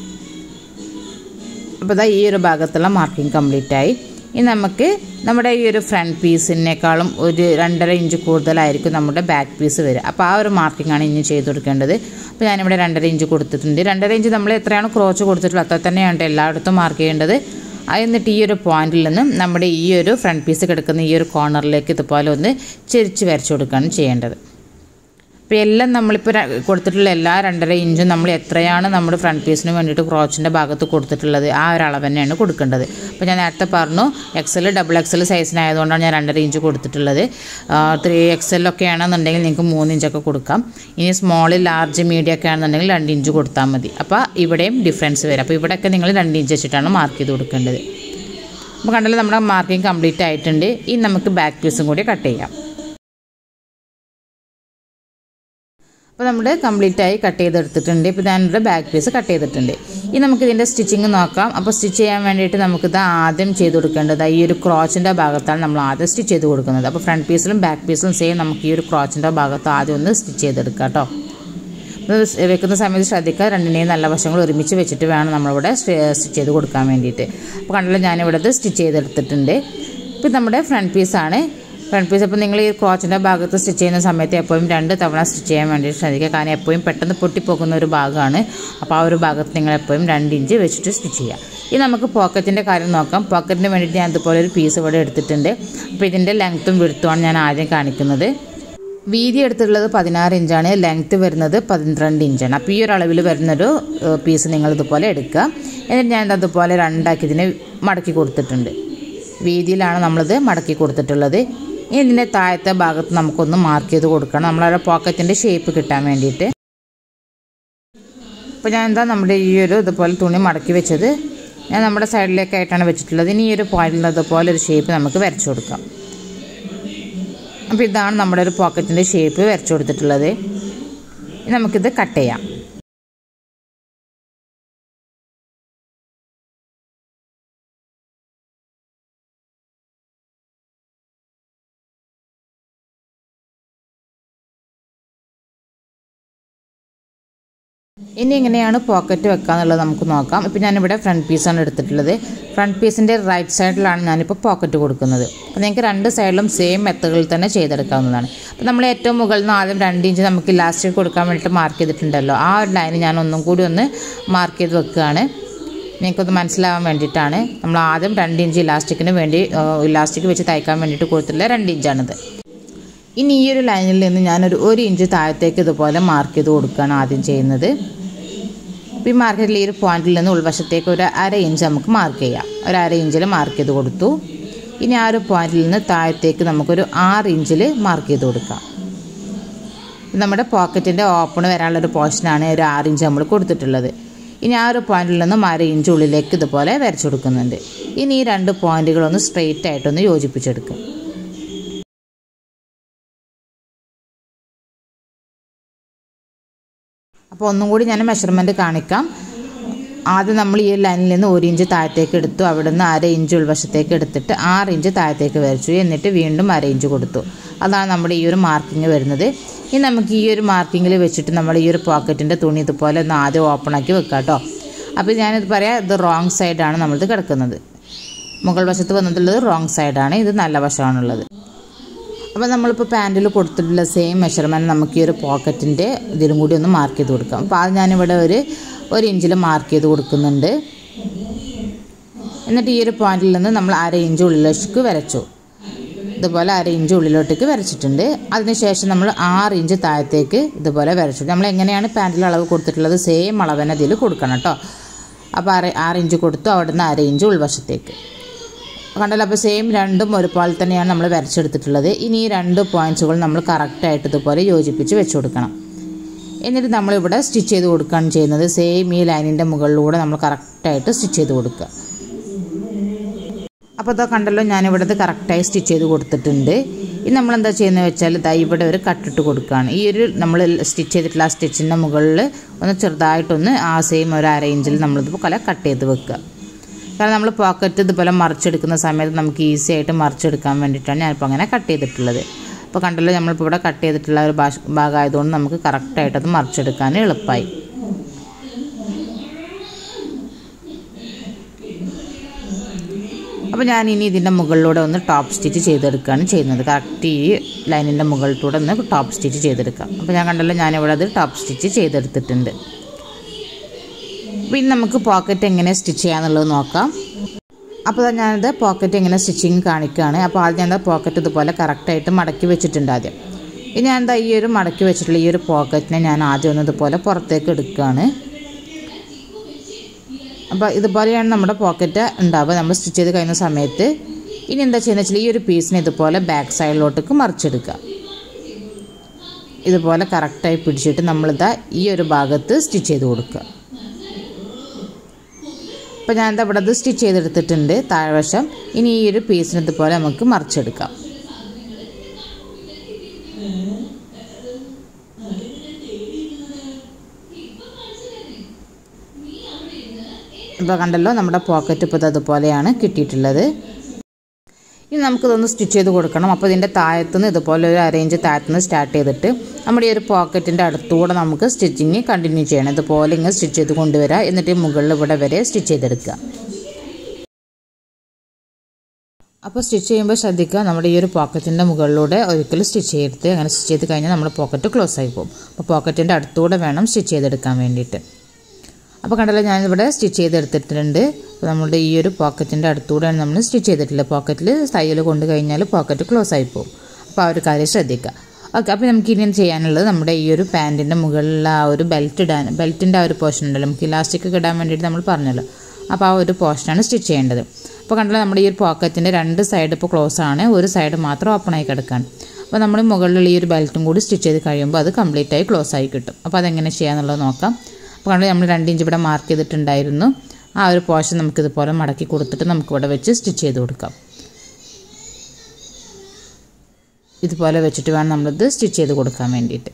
S1: അപ്പോൾ ഇതാ ഈ ഒരു ഭാഗത്തുള്ള മാർക്കിംഗ് കംപ്ലീറ്റ് ആയി ഇനി നമുക്ക് നമ്മുടെ ഈ ഒരു ഫ്രണ്ട് പീസിനേക്കാളും ഒരു രണ്ടര ഇഞ്ച് കൂടുതലായിരിക്കും നമ്മുടെ ബാക്ക് പീസ് വരിക അപ്പോൾ ആ ഒരു മാർക്കിംഗ് ആണ് ഇനി ചെയ്ത് കൊടുക്കേണ്ടത് അപ്പോൾ ഞാനിവിടെ രണ്ടര ഇഞ്ച് കൊടുത്തിട്ടുണ്ട് രണ്ടര ഇഞ്ച് നമ്മൾ എത്രയാണ് ക്രോച്ച് കൊടുത്തിട്ടുള്ളത് അത്ര തന്നെയാണ് എല്ലായിടത്തും മാർക്ക് ചെയ്യേണ്ടത് അത് എന്നിട്ട് ഈ ഒരു പോയിന്റിൽ നിന്ന് നമ്മുടെ ഈ ഒരു ഫ്രണ്ട് പീസ് കിടക്കുന്ന ഈ ഒരു കോർണറിലേക്ക് ഇതുപോലെ ഒന്ന് ചെരിച്ച് വരച്ചു കൊടുക്കുകയാണ് ചെയ്യേണ്ടത് അപ്പോൾ എല്ലാം നമ്മളിപ്പോൾ ര- കൊടുത്തിട്ടുള്ള എല്ലാ രണ്ടര ഇഞ്ചും നമ്മൾ എത്രയാണ് നമ്മുടെ ഫ്രണ്ട് പീസിന് വേണ്ടിയിട്ട് ക്രോച്ചിൻ്റെ ഭാഗത്ത് കൊടുത്തിട്ടുള്ളത് ആ ഒരു അളവ് തന്നെയാണ് കൊടുക്കേണ്ടത് അപ്പോൾ ഞാൻ നേരത്തെ പറഞ്ഞു എക്സൽ ഡബിൾ എക്സൽ സൈസിനായതുകൊണ്ടാണ് ഞാൻ രണ്ടര ഇഞ്ച് കൊടുത്തിട്ടുള്ളത് ത്രീ എക്സലൊക്കെ ആണെന്നുണ്ടെങ്കിൽ നിങ്ങൾക്ക് മൂന്ന് ഇഞ്ചൊക്കെ കൊടുക്കാം ഇനി സ്മോൾ ലാർജ് മീഡിയം ഒക്കെ ആണെന്നുണ്ടെങ്കിൽ രണ്ട് ഇഞ്ച് കൊടുത്താൽ മതി അപ്പോൾ ഇവിടെയും ഡിഫറൻസ് വരും അപ്പോൾ ഇവിടെയൊക്കെ നിങ്ങൾ രണ്ട് ഇഞ്ച് വെച്ചിട്ടാണ് മാർക്ക് ചെയ്ത് കൊടുക്കേണ്ടത് അപ്പോൾ കണ്ടല്ലോ നമ്മുടെ മാർക്കിംഗ് കംപ്ലീറ്റ് ആയിട്ടുണ്ട് ഇനി നമുക്ക് ബാക്ക് പീസും കൂടി കട്ട് ചെയ്യാം അപ്പോൾ നമ്മുടെ കംപ്ലീറ്റ് ആയി കട്ട് ചെയ്തെടുത്തിട്ടുണ്ട് ഇപ്പോൾ ഞാനിവിടെ ബാക്ക് പീസ് കട്ട് ചെയ്തിട്ടുണ്ട് ഇനി നമുക്ക് ഇതിൻ്റെ സ്റ്റിച്ചിങ് നോക്കാം അപ്പോൾ സ്റ്റിച്ച് ചെയ്യാൻ വേണ്ടിയിട്ട് നമുക്കിത് ആദ്യം ചെയ്ത് കൊടുക്കേണ്ടത് ഈ ഒരു ക്രോച്ചിൻ്റെ ഭാഗത്താണ് നമ്മൾ ആദ്യം സ്റ്റിച്ച് ചെയ്ത് കൊടുക്കുന്നത് അപ്പോൾ ഫ്രണ്ട് പീസിലും ബാക്ക് പീസിലും സെയിം നമുക്ക് ഈ ഒരു ക്രോച്ചിൻ്റെ ഭാഗത്ത് ആദ്യം ഒന്ന് സ്റ്റിച്ച് ചെയ്തെടുക്കാം കേട്ടോ ഇത് വെക്കുന്ന സമയത്ത് ശ്രദ്ധിക്കുക രണ്ടിനെയും നല്ല വശങ്ങൾ ഒരുമിച്ച് വെച്ചിട്ട് വേണം നമ്മളിവിടെ സ്റ്റിച്ച് ചെയ്ത് കൊടുക്കാൻ വേണ്ടിയിട്ട് അപ്പോൾ കണ്ടല്ലോ ഞാനിവിടെ ഇത് സ്റ്റിച്ച് ചെയ്തെടുത്തിട്ടുണ്ട് ഇപ്പോൾ നമ്മുടെ ഫ്രണ്ട് പീസാണ് ഫ്രണ്ട് പീസ് അപ്പോൾ നിങ്ങൾ ഈ ക്രോച്ചിൻ്റെ ഭാഗത്ത് സ്റ്റിച്ച് ചെയ്യുന്ന സമയത്ത് എപ്പോഴും രണ്ട് തവണ സ്റ്റിച്ച് ചെയ്യാൻ വേണ്ടിയിട്ട് ശ്രദ്ധിക്കുക കാരണം എപ്പോഴും പെട്ടെന്ന് പൊട്ടിപ്പോകുന്ന ഒരു ഭാഗമാണ് അപ്പോൾ ആ ഒരു ഭാഗത്ത് നിങ്ങൾ എപ്പോഴും രണ്ട് ഇഞ്ച് വെച്ചിട്ട് സ്റ്റിച്ച് ചെയ്യുക ഇനി നമുക്ക് പോക്കറ്റിൻ്റെ കാര്യം നോക്കാം പോക്കറ്റിന് വേണ്ടിയിട്ട് ഞാൻ ഇതുപോലെ ഒരു പീസ് ഇവിടെ എടുത്തിട്ടുണ്ട് അപ്പോൾ ഇതിൻ്റെ ലെങ്ത്തും വിടുത്തുമാണ് ഞാൻ ആദ്യം കാണിക്കുന്നത് വീതി എടുത്തിട്ടുള്ളത് പതിനാറ് ഇഞ്ചാണ് ലെങ്ത്ത് വരുന്നത് പന്ത്രണ്ട് ഇഞ്ചാണ് അപ്പോൾ ഈ ഒരു അളവിൽ വരുന്നൊരു ഏഹ്, പീസ് നിങ്ങൾ ഇതുപോലെ എടുക്കുക എന്നിട്ട് ഞാൻ അതുപോലെ രണ്ടാക്കി ഇതിനെ മടക്കി കൊടുത്തിട്ടുണ്ട് വീതിയിലാണ് നമ്മളിത് മടക്കി കൊടുത്തിട്ടുള്ളത് ഇനി ഇതിൻ്റെ താഴത്തെ ഭാഗത്ത് നമുക്കൊന്ന് മാർക്ക് ചെയ്ത് കൊടുക്കണം നമ്മളവിടെ പോക്കറ്റിൻ്റെ ഷേപ്പ് കിട്ടാൻ വേണ്ടിയിട്ട് അപ്പോൾ ഞാൻ എന്താ നമ്മുടെ ഈ ഒരു ഇതുപോലെ തുണി മടക്കി വെച്ചത് ഞാൻ നമ്മുടെ സൈഡിലേക്കായിട്ടാണ് വെച്ചിട്ടുള്ളത് ഇനി ഈ ഒരു പോയിന്റിൽ അതുപോലെ ഒരു ഷേപ്പ് നമുക്ക് വരച്ചു കൊടുക്കാം അപ്പോൾ ഇതാണ് നമ്മുടെ ഒരു പോക്കറ്റിൻ്റെ ഷേപ്പ് വരച്ചു കൊടുത്തിട്ടുള്ളത് ഇനി നമുക്കിത് കട്ട് ചെയ്യാം ഇനി എങ്ങനെയാണ് പോക്കറ്റ് വെക്കാന്നുള്ളത് നമുക്ക് നോക്കാം ഇപ്പം ഞാനിവിടെ ഫ്രണ്ട് പീസാണ് എടുത്തിട്ടുള്ളത് ഫ്രണ്ട് പീസിൻ്റെ റൈറ്റ് സൈഡിലാണ് ഞാനിപ്പോൾ പോക്കറ്റ് കൊടുക്കുന്നത് അപ്പോൾ നിങ്ങൾക്ക് രണ്ട് സൈഡിലും സെയിം മെത്തഡിൽ തന്നെ ചെയ്തെടുക്കാവുന്നതാണ് അപ്പോൾ നമ്മൾ ഏറ്റവും മുകളിൽ നിന്ന് ആദ്യം രണ്ട് ഇഞ്ച് നമുക്ക് ഇലാസ്റ്റിക് കൊടുക്കാൻ വേണ്ടിയിട്ട് മാർക്ക് ചെയ്തിട്ടുണ്ടല്ലോ ആ ഒരു ലൈൻ ഞാൻ ഒന്നും കൂടി ഒന്ന് മാർക്ക് ചെയ്ത് വെക്കുകയാണ് നിങ്ങൾക്കൊന്ന് മനസ്സിലാവാൻ വേണ്ടിയിട്ടാണ് നമ്മൾ ആദ്യം രണ്ട് ഇഞ്ച് ഇലാസ്റ്റിക്കിന് വേണ്ടി ഇലാസ്റ്റിക് വെച്ച് തയ്ക്കാൻ വേണ്ടിയിട്ട് കൊടുത്തിട്ടുള്ള രണ്ട് ഇഞ്ചാണിത് ഇനി ഈ ഒരു ലൈനിൽ നിന്ന് ഞാനൊരു ഒരു ഇഞ്ച് താഴത്തേക്ക് ഇതുപോലെ മാർക്ക് ചെയ്ത് കൊടുക്കുകയാണ് ആദ്യം ചെയ്യുന്നത് അപ്പോൾ ഈ മാർക്കറ്റിൽ ഈ ഒരു പോയിന്റിൽ നിന്ന് ഉൾവശത്തേക്ക് ഒരു അര ഇഞ്ച് നമുക്ക് മാർക്ക് ചെയ്യാം ഒരു അര ഇഞ്ചിൽ മാർക്ക് ചെയ്ത് കൊടുത്തു ഇനി ആ ഒരു പോയിന്റിൽ നിന്ന് താഴത്തേക്ക് നമുക്കൊരു ആറ് ഇഞ്ചിൽ മാർക്ക് ചെയ്ത് കൊടുക്കാം നമ്മുടെ പോക്കറ്റിൻ്റെ ഓപ്പൺ വരാനുള്ളൊരു പോർഷനാണ് ഒരു ആറ് ഇഞ്ച് നമ്മൾ കൊടുത്തിട്ടുള്ളത് ഇനി ആ ഒരു പോയിന്റിൽ നിന്നും അര ഇഞ്ച് ഉള്ളിലേക്ക് ഇതുപോലെ വരച്ചു കൊടുക്കുന്നുണ്ട് ഇനി ഈ രണ്ട് പോയിന്റുകളൊന്ന് സ്ട്രെയിറ്റ് ആയിട്ടൊന്ന് യോജിപ്പിച്ചെടുക്കും അപ്പോൾ ഒന്നും കൂടി ഞാൻ മെഷർമെൻറ്റ് കാണിക്കാം ആദ്യം നമ്മൾ ഈ ലൈനിൽ നിന്ന് ഒരു ഇഞ്ച് താഴത്തേക്ക് എടുത്തു അവിടെ നിന്ന് അര ഇഞ്ച് ഉൾവശത്തേക്ക് എടുത്തിട്ട് ആറ് ഇഞ്ച് താഴത്തേക്ക് വരച്ചു എന്നിട്ട് വീണ്ടും അര ഇഞ്ച് കൊടുത്തു അതാണ് നമ്മുടെ ഈ ഒരു മാർക്കിങ് വരുന്നത് ഇനി നമുക്ക് ഈ ഒരു മാർക്കിങ്ങിൽ വെച്ചിട്ട് നമ്മൾ ഈ ഒരു പോക്കറ്റിൻ്റെ തുണി ഇതുപോലെ ഒന്ന് ആദ്യം ഓപ്പൺ ആക്കി വെക്കാം കേട്ടോ അപ്പോൾ ഞാനിത് പറയാം ഇത് റോങ് സൈഡാണ് നമ്മളിത് കിടക്കുന്നത് മുകൾ വശത്ത് വന്നിട്ടുള്ളത് റോങ് സൈഡാണ് ഇത് നല്ല വശമാണുള്ളത് അപ്പോൾ നമ്മളിപ്പോൾ പാൻറ്റിൽ കൊടുത്തിട്ടുള്ള സെയിം മെഷർമെൻറ്റ് നമുക്ക് ഈ ഒരു പോക്കറ്റിൻ്റെ ഇതിലും കൂടി ഒന്ന് മാർക്ക് ചെയ്ത് കൊടുക്കാം അപ്പോൾ അത് ഞാനിവിടെ ഒരു ഒരു ഇഞ്ചിൽ മാർക്ക് ചെയ്ത് കൊടുക്കുന്നുണ്ട് എന്നിട്ട് ഈ ഒരു പോയിന്റിൽ നിന്ന് നമ്മൾ അര ഇഞ്ച് ഉള്ളിലേക്ക് വരച്ചു ഇതുപോലെ അര ഇഞ്ച് ഉള്ളിലോട്ടേക്ക് വരച്ചിട്ടുണ്ട് അതിനുശേഷം നമ്മൾ ആറ് ഇഞ്ച് താഴത്തേക്ക് ഇതുപോലെ വരച്ചു നമ്മൾ എങ്ങനെയാണ് പാൻറ്റിൽ അളവ് കൊടുത്തിട്ടുള്ളത് സെയിം അളവ് തന്നെ ഇതിൽ കൊടുക്കണം കേട്ടോ അപ്പോൾ അര ആറ് ഇഞ്ച് കൊടുത്തു അവിടെ നിന്ന് അര ഇഞ്ച് ഉൾവശത്തേക്ക് കണ്ടല്ലോ അപ്പോൾ സെയിം രണ്ടും ഒരുപോലെ തന്നെയാണ് നമ്മൾ വരച്ചെടുത്തിട്ടുള്ളത് ഇനി ഈ രണ്ട് പോയിൻറ്റ്സുകൾ നമ്മൾ കറക്റ്റായിട്ട് ഇതുപോലെ യോജിപ്പിച്ച് വെച്ച് കൊടുക്കണം എന്നിട്ട് നമ്മളിവിടെ സ്റ്റിച്ച് ചെയ്ത് കൊടുക്കുകയാണ് ചെയ്യുന്നത് സെയിം ഈ ലൈനിൻ്റെ മുകളിലൂടെ നമ്മൾ കറക്റ്റായിട്ട് സ്റ്റിച്ച് ചെയ്ത് കൊടുക്കുക അപ്പോൾ ഇതാ കണ്ടല്ലോ ഞാനിവിടെ ഇത് കറക്റ്റായി സ്റ്റിച്ച് ചെയ്ത് കൊടുത്തിട്ടുണ്ട് ഇനി നമ്മൾ എന്താ ചെയ്യുന്നത് വെച്ചാൽ ഇതാ ഇവിടെ ഒരു കട്ടിട്ട് കൊടുക്കുകയാണ് ഈ ഒരു നമ്മൾ സ്റ്റിച്ച് ചെയ്തിട്ടുള്ള ആ സ്റ്റിച്ചിൻ്റെ മുകളിൽ ഒന്ന് ചെറുതായിട്ടൊന്ന് ആ സെയിം ഒരു അര ഇഞ്ചിൽ നമ്മളിതുപോലെ കട്ട് ചെയ്ത് വെക്കുക കാരണം നമ്മൾ പോക്കറ്റ് ഇതുപോലെ മറിച്ചെടുക്കുന്ന സമയത്ത് നമുക്ക് ഈസി ആയിട്ട് മറിച്ചെടുക്കാൻ വേണ്ടിയിട്ടാണ് ഞാനിപ്പോൾ അങ്ങനെ കട്ട് ചെയ്തിട്ടുള്ളത് അപ്പോൾ കണ്ടല്ലോ നമ്മളിപ്പോൾ ഇവിടെ കട്ട് ചെയ്തിട്ടുള്ള ഒരു ഭാഷ ഭാഗമായതുകൊണ്ട് നമുക്ക് കറക്റ്റായിട്ട് അത് മറിച്ചെടുക്കാൻ എളുപ്പമായി അപ്പോൾ ഞാൻ ഇനി ഇതിൻ്റെ മുകളിലൂടെ ഒന്ന് ടോപ്പ് സ്റ്റിച്ച് ചെയ്തെടുക്കുകയാണ് ചെയ്യുന്നത് കറക്റ്റ് ഈ ലൈനിൻ്റെ മുകളിലൂടെ ഒന്ന് ടോപ്പ് സ്റ്റിച്ച് ചെയ്തെടുക്കാം അപ്പോൾ ഞാൻ കണ്ടല്ലോ ഞാനിവിടെ അത് ടോപ്പ് സ്റ്റിച്ച് ചെയ്തെടുത്തിട്ടുണ്ട് പിന്നെ നമുക്ക് പോക്കറ്റ് എങ്ങനെ സ്റ്റിച്ച് ചെയ്യാന്നുള്ളത് നോക്കാം അപ്പോൾ ഞാനത് പോക്കറ്റ് എങ്ങനെ സ്റ്റിച്ചിങ് കാണിക്കുകയാണ് അപ്പോൾ ആദ്യം ഞാൻ പോക്കറ്റ് ഇതുപോലെ കറക്റ്റായിട്ട് മടക്കി വെച്ചിട്ടുണ്ട് ആദ്യം ഇനി ഞാൻ എന്താ ഈ ഒരു മടക്കി വെച്ചിട്ടുള്ള ഈ ഒരു പോക്കറ്റിനെ ഞാൻ ആദ്യം ഒന്ന് ഇതുപോലെ പുറത്തേക്ക് എടുക്കുകയാണ് അപ്പോൾ ഇതുപോലെയാണ് നമ്മുടെ പോക്കറ്റ് ഉണ്ടാവുക നമ്മൾ സ്റ്റിച്ച് ചെയ്ത് കഴിയുന്ന സമയത്ത് ഇനി എന്താ ചെയ്യുന്നത് വെച്ചാൽ ഈ ഒരു പീസിനെ ഇതുപോലെ ബാക്ക് സൈഡിലോട്ടേക്ക് മറിച്ചെടുക്കുക ഇതുപോലെ കറക്റ്റായി പിടിച്ചിട്ട് നമ്മളിതാ ഈ ഒരു ഭാഗത്ത് സ്റ്റിച്ച് ചെയ്ത് കൊടുക്കുക അപ്പോൾ ഞാൻ എന്താ ഇവിടെ അത് സ്റ്റിച്ച് ചെയ്തെടുത്തിട്ടുണ്ട് താഴ്വശം ഇനി ഈ ഒരു പീസിന് ഇതുപോലെ നമുക്ക് മറിച്ചെടുക്കാം ഇപ്പോൾ കണ്ടല്ലോ നമ്മുടെ പോക്കറ്റ് ഇപ്പോൾ ഇത് അതുപോലെയാണ് കിട്ടിയിട്ടുള്ളത് ഇനി നമുക്കിതൊന്ന് സ്റ്റിച്ച് ചെയ്ത് കൊടുക്കണം അപ്പോൾ ഇതിൻ്റെ താഴത്തുനിന്ന് ഇതുപോലെ ഒരു അറേഞ്ച് താഴത്തുനിന്ന് സ്റ്റാർട്ട് ചെയ്തിട്ട് നമ്മുടെ ഈ ഒരു പോക്കറ്റിൻ്റെ അടുത്തുകൂടെ നമുക്ക് സ്റ്റിച്ചിങ് കണ്ടിന്യൂ ചെയ്യണം ഇതുപോലെ ഇങ്ങനെ സ്റ്റിച്ച് ചെയ്ത് കൊണ്ടുവരിക എന്നിട്ട് മുകളിൽ ഇവിടെ വരെ സ്റ്റിച്ച് ചെയ്തെടുക്കുക അപ്പോൾ സ്റ്റിച്ച് ചെയ്യുമ്പോൾ ശ്രദ്ധിക്കുക നമ്മുടെ ഈ ഒരു പോക്കറ്റിൻ്റെ മുകളിലൂടെ ഒരിക്കലും സ്റ്റിച്ച് ചെയ്തെടുത്ത് അങ്ങനെ സ്റ്റിച്ച് ചെയ്ത് കഴിഞ്ഞാൽ നമ്മുടെ പോക്കറ്റ് ക്ലോസ് ആയി പോകും അപ്പോൾ പോക്കറ്റിൻ്റെ അടുത്തുകൂടെ വേണം സ്റ്റിച്ച് ചെയ്തെടുക്കാൻ വേണ്ടിയിട്ട് അപ്പോൾ കണ്ടല്ലോ ഞാനിവിടെ സ്റ്റിച്ച് ചെയ്തെടുത്തിട്ടുണ്ട് അപ്പോൾ നമ്മുടെ ഈ ഒരു പോക്കറ്റിൻ്റെ അടുത്തൂടെയാണ് നമ്മൾ സ്റ്റിച്ച് ചെയ്തിട്ടുള്ളത് പോക്കറ്റിൽ തയ്യൽ കൊണ്ട് കഴിഞ്ഞാൽ പോക്കറ്റ് ക്ലോസ് ആയി പോകും അപ്പോൾ ആ ഒരു കാര്യം ശ്രദ്ധിക്കുക ഓക്കെ അപ്പോൾ നമുക്ക് ഇനി ചെയ്യാനുള്ളത് നമ്മുടെ ഈ ഒരു പാൻറ്റിൻ്റെ മുകളിലുള്ള ആ ഒരു ബെൽറ്റ് ഇടാൻ ബെൽറ്റിൻ്റെ ആ ഒരു പോർഷൻ ഉണ്ടല്ലോ നമുക്ക് ഇലാസ്റ്റിക് ഒക്കെ ഇടാൻ വേണ്ടിയിട്ട് നമ്മൾ പറഞ്ഞല്ലോ അപ്പോൾ ആ ഒരു പോർഷനാണ് സ്റ്റിച്ച് ചെയ്യേണ്ടത് അപ്പോൾ കണ്ടല്ലോ നമ്മുടെ ഈ ഒരു പോക്കറ്റിൻ്റെ രണ്ട് സൈഡ് ഇപ്പോൾ ക്ലോസ് ആണ് ഒരു സൈഡ് മാത്രം ഓപ്പൺ ആയി കിടക്കുകയാണ് അപ്പോൾ നമ്മൾ മുകളിലുള്ള ഈ ഒരു ബെൽറ്റും കൂടി സ്റ്റിച്ച് ചെയ്ത് കഴിയുമ്പോൾ അത് കംപ്ലീറ്റ് ആയി ക്ലോസ് ആയി കിട്ടും അപ്പോൾ അതെങ്ങനെ ചെയ്യാന്നുള്ളത് നോക്കാം അപ്പോൾ കണ്ട് നമ്മൾ രണ്ട് ഇഞ്ച് ഇവിടെ മാർക്ക് ചെയ്തിട്ടുണ്ടായിരുന്നു ആ ഒരു പോർഷൻ നമുക്കിതുപോലെ മടക്കി കൊടുത്തിട്ട് നമുക്കിവിടെ വെച്ച് സ്റ്റിച്ച് ചെയ്ത് കൊടുക്കാം ഇതുപോലെ വെച്ചിട്ട് വേണം നമ്മളിത് സ്റ്റിച്ച് ചെയ്ത് കൊടുക്കാൻ വേണ്ടിയിട്ട്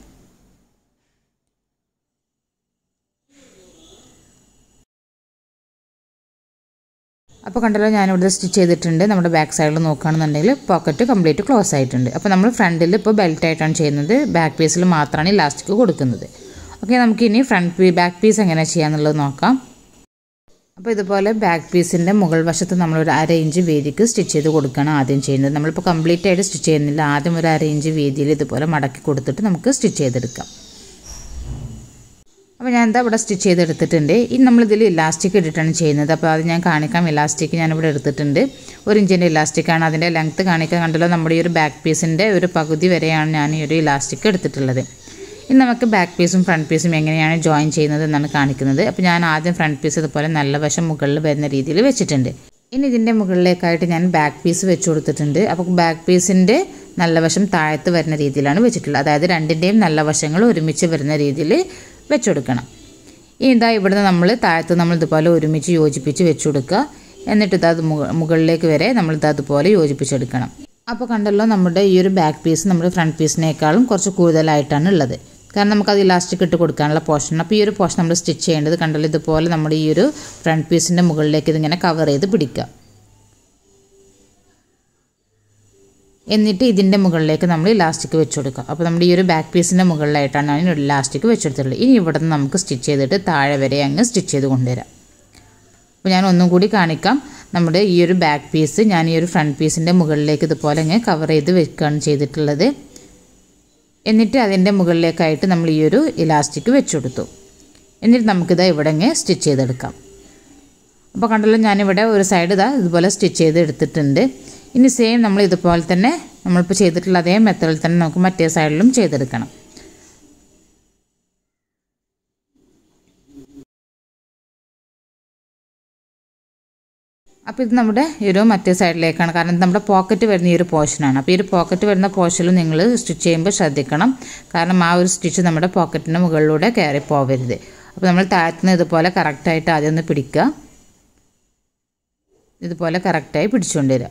S1: അപ്പോൾ കണ്ടല്ലോ ഞാനിവിടെ സ്റ്റിച്ച് ചെയ്തിട്ടുണ്ട് നമ്മുടെ ബാക്ക് സൈഡിൽ നോക്കുകയാണെന്നുണ്ടെങ്കിൽ പോക്കറ്റ് കംപ്ലീറ്റ് ക്ലോസ് ആയിട്ടുണ്ട് അപ്പോൾ നമ്മൾ ഫ്രണ്ടിൽ ഇപ്പോൾ ബെൽറ്റ് ആയിട്ടാണ് ചെയ്യുന്നത് ബാക്ക് പീസിൽ മാത്രമാണ് ഇലാസ്റ്റിക് കൊടുക്കുന്നത് ഓക്കെ നമുക്കിനി ഫ്രണ്ട് പീ ബാക്ക് പീസ് എങ്ങനെ ചെയ്യാന്നുള്ളത് നോക്കാം അപ്പോൾ ഇതുപോലെ ബാക്ക് പീസിൻ്റെ മുകൾ വശത്ത് നമ്മളൊരു അര ഇഞ്ച് വീതിക്ക് സ്റ്റിച്ച് ചെയ്ത് കൊടുക്കണം ആദ്യം ചെയ്യുന്നത് നമ്മളിപ്പോൾ കംപ്ലീറ്റ് ആയിട്ട് സ്റ്റിച്ച് ചെയ്യുന്നില്ല ആദ്യം ഒരു അര ഇഞ്ച് വീതിയിൽ ഇതുപോലെ മടക്കി കൊടുത്തിട്ട് നമുക്ക് സ്റ്റിച്ച് ചെയ്തെടുക്കാം അപ്പോൾ ഞാൻ എന്താ ഇവിടെ സ്റ്റിച്ച് ചെയ്തെടുത്തിട്ടുണ്ട് ഇനി നമ്മളിതിൽ ഇലാസ്റ്റിക് ഇട്ടിട്ടാണ് ചെയ്യുന്നത് അപ്പോൾ അത് ഞാൻ കാണിക്കാം ഇലാസ്റ്റിക് ഞാനിവിടെ എടുത്തിട്ടുണ്ട് ഒരു ഇഞ്ചിൻ്റെ ഇലാസ്റ്റിക്കാണ് അതിൻ്റെ ലെങ്ത്ത് കാണിക്കാൻ കണ്ടല്ലോ നമ്മുടെ ഈ ഒരു ബാക്ക് പീസിൻ്റെ ഒരു പകുതി വരെയാണ് ഞാൻ ഈ ഒരു ഇലാസ്റ്റിക് എടുത്തിട്ടുള്ളത് ഇനി നമുക്ക് ബാക്ക് പീസും ഫ്രണ്ട് പീസും എങ്ങനെയാണ് ജോയിൻ ചെയ്യുന്നത് എന്നാണ് കാണിക്കുന്നത് അപ്പോൾ ഞാൻ ആദ്യം ഫ്രണ്ട് പീസ് ഇതുപോലെ നല്ല വശം മുകളിൽ വരുന്ന രീതിയിൽ വെച്ചിട്ടുണ്ട് ഇനി ഇതിൻ്റെ മുകളിലേക്കായിട്ട് ഞാൻ ബാക്ക് പീസ് വെച്ച് കൊടുത്തിട്ടുണ്ട് അപ്പോൾ ബാക്ക് പീസിൻ്റെ നല്ല വശം താഴത്ത് വരുന്ന രീതിയിലാണ് വെച്ചിട്ടുള്ളത് അതായത് രണ്ടിൻ്റെയും നല്ല വശങ്ങൾ ഒരുമിച്ച് വരുന്ന രീതിയിൽ വെച്ച് കൊടുക്കണം ഇനി ഇതാ ഇവിടുന്ന് നമ്മൾ താഴത്ത് നമ്മൾ ഇതുപോലെ ഒരുമിച്ച് യോജിപ്പിച്ച് വെച്ച് കൊടുക്കുക എന്നിട്ട് ഇത് അത് മുകളിലേക്ക് വരെ നമ്മൾ ഇത് അതുപോലെ യോജിപ്പിച്ചെടുക്കണം അപ്പോൾ കണ്ടല്ലോ നമ്മുടെ ഈ ഒരു ബാക്ക് പീസ് നമ്മുടെ ഫ്രണ്ട് പീസിനേക്കാളും കുറച്ച് കൂടുതലായിട്ടാണ് ഉള്ളത് കാരണം നമുക്കത് ഇലാസ്റ്റിക് ഇട്ട് കൊടുക്കാനുള്ള പോർഷൻ അപ്പോൾ ഈ ഒരു പോർഷൻ നമ്മൾ സ്റ്റിച്ച് ചെയ്യേണ്ടത് കണ്ടല്ലോ ഇതുപോലെ നമ്മുടെ ഈ ഒരു ഫ്രണ്ട് പീസിൻ്റെ മുകളിലേക്ക് ഇതിങ്ങനെ കവർ ചെയ്ത് പിടിക്കുക എന്നിട്ട് ഇതിൻ്റെ മുകളിലേക്ക് നമ്മൾ ഇലാസ്റ്റിക് വെച്ച് കൊടുക്കുക അപ്പോൾ നമ്മുടെ ഈ ഒരു ബാക്ക് പീസിൻ്റെ മുകളിലായിട്ടാണ് ഞാൻ ഇലാസ്റ്റിക് വെച്ചെടുത്തിട്ടുള്ളത് ഇനി ഇവിടെ നിന്ന് നമുക്ക് സ്റ്റിച്ച് ചെയ്തിട്ട് താഴെ വരെ അങ്ങ് സ്റ്റിച്ച് ചെയ്ത് കൊണ്ടുവരാം അപ്പോൾ ഞാൻ ഒന്നും കൂടി കാണിക്കാം നമ്മുടെ ഈ ഒരു ബാക്ക് പീസ് ഞാൻ ഈ ഒരു ഫ്രണ്ട് പീസിൻ്റെ മുകളിലേക്ക് ഇതുപോലെ അങ്ങ് കവർ ചെയ്ത് വെക്കുകയാണ് ചെയ്തിട്ടുള്ളത് എന്നിട്ട് അതിൻ്റെ മുകളിലേക്കായിട്ട് നമ്മൾ ഈ ഒരു ഇലാസ്റ്റിക് വെച്ച് കൊടുത്തു എന്നിട്ട് നമുക്കിതാ ഇവിടെ അങ്ങ് സ്റ്റിച്ച് ചെയ്തെടുക്കാം അപ്പോൾ കണ്ടല്ലോ ഞാനിവിടെ ഒരു സൈഡ് ഇതാ ഇതുപോലെ സ്റ്റിച്ച് ചെയ്ത് എടുത്തിട്ടുണ്ട് ഇനി സെയിം നമ്മൾ ഇതുപോലെ തന്നെ നമ്മളിപ്പോൾ ചെയ്തിട്ടുള്ള അതേ മെത്തേഡിൽ തന്നെ നമുക്ക് മറ്റേ സൈഡിലും ചെയ്തെടുക്കണം അപ്പോൾ ഇത് നമ്മുടെ ഈ ഒരു മറ്റേ സൈഡിലേക്കാണ് കാരണം ഇത് നമ്മുടെ പോക്കറ്റ് വരുന്ന ഈ ഒരു പോർഷനാണ് അപ്പോൾ ഈ ഒരു പോക്കറ്റ് വരുന്ന പോർഷനിൽ നിങ്ങൾ സ്റ്റിച്ച് ചെയ്യുമ്പോൾ ശ്രദ്ധിക്കണം കാരണം ആ ഒരു സ്റ്റിച്ച് നമ്മുടെ പോക്കറ്റിൻ്റെ മുകളിലൂടെ കയറി പോവരുത് അപ്പോൾ നമ്മൾ താഴത്തുനിന്ന് ഇതുപോലെ കറക്റ്റായിട്ട് ആദ്യം ഒന്ന് പിടിക്കുക ഇതുപോലെ കറക്റ്റായി പിടിച്ചുകൊണ്ടുവരിക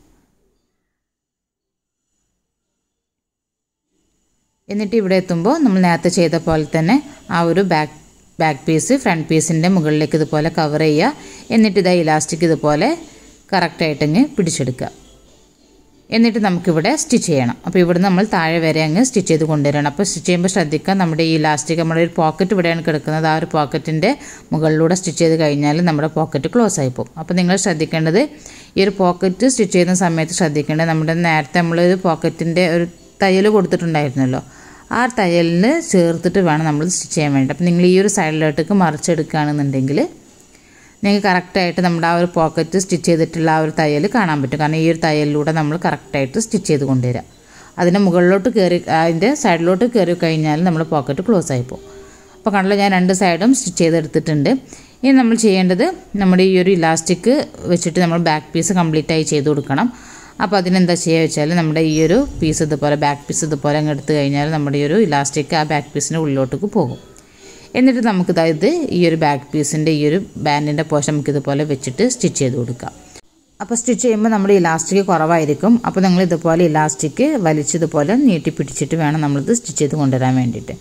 S1: എന്നിട്ട് ഇവിടെ എത്തുമ്പോൾ നമ്മൾ നേരത്തെ ചെയ്ത പോലെ തന്നെ ആ ഒരു ബാക്ക് ബാക്ക് പീസ് ഫ്രണ്ട് പീസിൻ്റെ മുകളിലേക്ക് ഇതുപോലെ കവർ ചെയ്യുക എന്നിട്ട് ഇതാ ഇലാസ്റ്റിക് ഇതുപോലെ കറക്റ്റായിട്ടങ്ങ് പിടിച്ചെടുക്കുക എന്നിട്ട് നമുക്കിവിടെ സ്റ്റിച്ച് ചെയ്യണം അപ്പോൾ ഇവിടെ നമ്മൾ താഴെ വരെ അങ്ങ് സ്റ്റിച്ച് ചെയ്ത് കൊണ്ടുവരണം അപ്പോൾ സ്റ്റിച്ച് ചെയ്യുമ്പോൾ ശ്രദ്ധിക്കുക നമ്മുടെ ഈ ഇലാസ്റ്റിക് നമ്മുടെ ഒരു പോക്കറ്റ് ഇവിടെയാണ് കിടക്കുന്നത് ആ ഒരു പോക്കറ്റിൻ്റെ മുകളിലൂടെ സ്റ്റിച്ച് ചെയ്ത് കഴിഞ്ഞാൽ നമ്മുടെ പോക്കറ്റ് ക്ലോസ് ആയി പോകും അപ്പോൾ നിങ്ങൾ ശ്രദ്ധിക്കേണ്ടത് ഈ ഒരു പോക്കറ്റ് സ്റ്റിച്ച് ചെയ്യുന്ന സമയത്ത് ശ്രദ്ധിക്കേണ്ടത് നമ്മുടെ നേരത്തെ നമ്മളൊരു പോക്കറ്റിൻ്റെ ഒരു തയ്യൽ കൊടുത്തിട്ടുണ്ടായിരുന്നല്ലോ ആ തയ്യലിന് ചേർത്തിട്ട് വേണം നമ്മൾ സ്റ്റിച്ച് ചെയ്യാൻ വേണ്ടി അപ്പോൾ നിങ്ങൾ ഈ ഒരു സൈഡിലോട്ടേക്ക് മറിച്ചെടുക്കുകയാണെന്നുണ്ടെങ്കിൽ നിങ്ങൾക്ക് കറക്റ്റായിട്ട് നമ്മുടെ ആ ഒരു പോക്കറ്റ് സ്റ്റിച്ച് ചെയ്തിട്ടുള്ള ആ ഒരു തയ്യൽ കാണാൻ പറ്റും കാരണം ഈ ഒരു തയ്യലിലൂടെ നമ്മൾ കറക്റ്റായിട്ട് സ്റ്റിച്ച് ചെയ്ത് കൊണ്ടുവരിക അതിൻ്റെ മുകളിലോട്ട് കയറി അതിൻ്റെ സൈഡിലോട്ട് കയറി കഴിഞ്ഞാൽ നമ്മൾ പോക്കറ്റ് ക്ലോസ് ആയി പോകും അപ്പോൾ കണ്ടല്ലോ ഞാൻ രണ്ട് സൈഡും സ്റ്റിച്ച് ചെയ്തെടുത്തിട്ടുണ്ട് ഇനി നമ്മൾ ചെയ്യേണ്ടത് നമ്മുടെ ഈ ഒരു ഇലാസ്റ്റിക് വെച്ചിട്ട് നമ്മൾ ബാക്ക് പീസ് കംപ്ലീറ്റ് ആയി ചെയ്ത് കൊടുക്കണം അപ്പോൾ അതിനെന്താ ചെയ്യുക വെച്ചാൽ നമ്മുടെ ഈ ഒരു പീസ് ഇതുപോലെ ബാക്ക് പീസ് ഇതുപോലെ അങ്ങ് എടുത്തു കഴിഞ്ഞാൽ നമ്മുടെ ഈ ഒരു ഇലാസ്റ്റിക് ആ ബാക്ക് പീസിൻ്റെ ഉള്ളിലോട്ടേക്ക് പോകും എന്നിട്ട് നമുക്ക് ഇത് ഈ ഒരു ബാക്ക് പീസിൻ്റെ ഈ ഒരു ബാൻഡിൻ്റെ പോഷൻ നമുക്ക് ഇതുപോലെ വെച്ചിട്ട് സ്റ്റിച്ച് ചെയ്ത് കൊടുക്കാം അപ്പോൾ സ്റ്റിച്ച് ചെയ്യുമ്പോൾ നമ്മുടെ ഇലാസ്റ്റിക് കുറവായിരിക്കും അപ്പോൾ നിങ്ങൾ ഇതുപോലെ ഇലാസ്റ്റിക് വലിച്ചതുപോലെ നീട്ടി പിടിച്ചിട്ട് വേണം നമ്മളിത് സ്റ്റിച്ച് ചെയ്ത് കൊണ്ടുവരാൻ വേണ്ടിയിട്ട്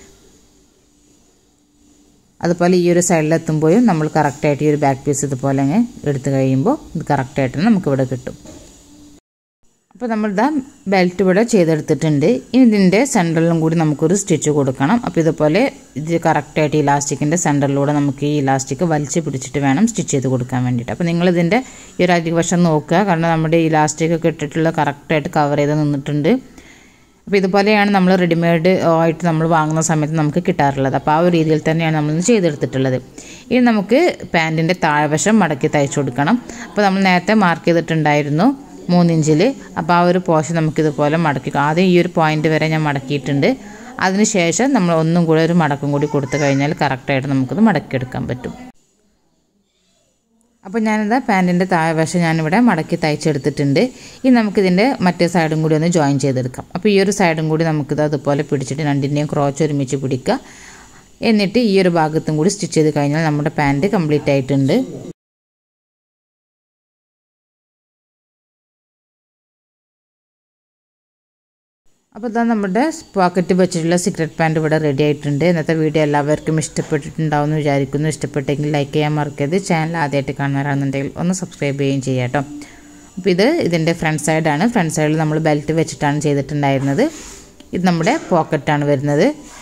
S1: അതുപോലെ ഈ ഒരു സൈഡിലെത്തുമ്പോഴും നമ്മൾ കറക്റ്റായിട്ട് ഈ ഒരു ബാക്ക് പീസ് ഇതുപോലെ അങ്ങ് എടുത്തു കഴിയുമ്പോൾ ഇത് കറക്റ്റായിട്ട് നമുക്കിവിടെ കിട്ടും അപ്പോൾ നമ്മൾ ഇതാ ബെൽറ്റ് ഇവിടെ ചെയ്തെടുത്തിട്ടുണ്ട് ഇനി ഇതിൻ്റെ സെൻറ്ററിലും കൂടി നമുക്കൊരു സ്റ്റിച്ച് കൊടുക്കണം അപ്പോൾ ഇതുപോലെ ഇത് കറക്റ്റായിട്ട് ഇലാസ്റ്റിക്കിൻ്റെ സെൻറ്ററിലൂടെ നമുക്ക് ഈ ഇലാസ്റ്റിക് വലിച്ച് പിടിച്ചിട്ട് വേണം സ്റ്റിച്ച് ചെയ്ത് കൊടുക്കാൻ വേണ്ടിയിട്ട് അപ്പോൾ നിങ്ങളിതിൻ്റെ ഈ ഒരു അരിവശം നോക്കുക കാരണം നമ്മുടെ ഇലാസ്റ്റിക് ഒക്കെ ഇട്ടിട്ടുള്ള കറക്റ്റായിട്ട് കവർ ചെയ്ത് നിന്നിട്ടുണ്ട് അപ്പോൾ ഇതുപോലെയാണ് നമ്മൾ റെഡിമെയ്ഡ് ആയിട്ട് നമ്മൾ വാങ്ങുന്ന സമയത്ത് നമുക്ക് കിട്ടാറുള്ളത് അപ്പോൾ ആ ഒരു രീതിയിൽ തന്നെയാണ് നമ്മൾ ചെയ്തെടുത്തിട്ടുള്ളത് ഇനി നമുക്ക് പാൻറ്റിൻ്റെ താഴ്വശം മടക്കി തയ്ച്ചു കൊടുക്കണം അപ്പോൾ നമ്മൾ നേരത്തെ മാർക്ക് ചെയ്തിട്ടുണ്ടായിരുന്നു മൂന്നിഞ്ചിൽ അപ്പോൾ ആ ഒരു പോർഷൻ നമുക്കിതുപോലെ മടക്കി ആദ്യം ഈ ഒരു പോയിന്റ് വരെ ഞാൻ മടക്കിയിട്ടുണ്ട് അതിനുശേഷം നമ്മൾ ഒന്നും കൂടെ ഒരു മടക്കും കൂടി കൊടുത്തു കഴിഞ്ഞാൽ കറക്റ്റായിട്ട് നമുക്കത് മടക്കിയെടുക്കാൻ പറ്റും അപ്പോൾ ഞാനിതാ പാൻറ്റിൻ്റെ താഴ്വശം ഞാനിവിടെ മടക്കി തയ്ച്ചെടുത്തിട്ടുണ്ട് ഇനി നമുക്കിതിൻ്റെ മറ്റേ സൈഡും കൂടി ഒന്ന് ജോയിൻ ചെയ്തെടുക്കാം അപ്പോൾ ഈ ഒരു സൈഡും കൂടി നമുക്കിത് അതുപോലെ പിടിച്ചിട്ട് രണ്ടിൻ്റെയും ക്രോച്ച് ഒരുമിച്ച് പിടിക്കുക എന്നിട്ട് ഈ ഒരു ഭാഗത്തും കൂടി സ്റ്റിച്ച് ചെയ്ത് കഴിഞ്ഞാൽ നമ്മുടെ പാൻറ്റ് കംപ്ലീറ്റ് ആയിട്ടുണ്ട് അപ്പോൾ ഇതാ നമ്മുടെ പോക്കറ്റ് വെച്ചിട്ടുള്ള സീക്രട്ട് പാൻറ്റ് ഇവിടെ റെഡി ആയിട്ടുണ്ട് ഇന്നത്തെ വീഡിയോ എല്ലാവർക്കും ഇഷ്ടപ്പെട്ടിട്ടുണ്ടാവും എന്ന് വിചാരിക്കുന്നു ഇഷ്ടപ്പെട്ടെങ്കിൽ ലൈക്ക് ചെയ്യാൻ മറക്കരുത് ചാനൽ ആദ്യമായിട്ട് കാണുന്നവരാണെന്നുണ്ടെങ്കിൽ ഒന്ന് സബ്സ്ക്രൈബ് ചെയ്യുകയും ചെയ്യാം കേട്ടോ അപ്പോൾ ഇത് ഇതിൻ്റെ ഫ്രണ്ട് സൈഡാണ് ഫ്രണ്ട് സൈഡിൽ നമ്മൾ ബെൽറ്റ് വെച്ചിട്ടാണ് ചെയ്തിട്ടുണ്ടായിരുന്നത് ഇത് നമ്മുടെ പോക്കറ്റാണ് വരുന്നത്